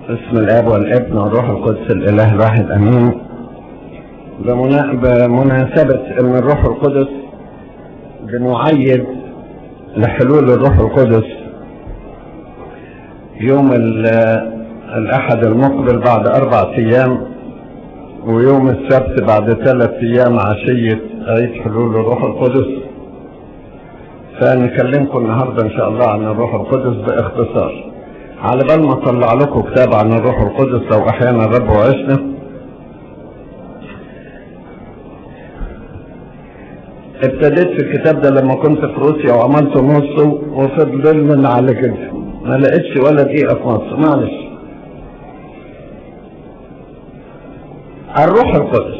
باسم الاب والابن والروح القدس الاله الواحد امين بمنا- بمناسبة ان الروح القدس بنعيد لحلول الروح القدس يوم ال- الاحد المقبل بعد اربع ايام ويوم السبت بعد ثلاث ايام عشية عيد حلول الروح القدس فنكلمكم النهاردة ان شاء الله عن الروح القدس باختصار على بال ما اطلع لكم كتاب عن الروح القدس لو احيانا الرب وعشنا ابتديت في الكتاب ده لما كنت في روسيا وعملت نصه وفضل من على كده ما لقيتش ولا دقيقة في مصر معلش الروح القدس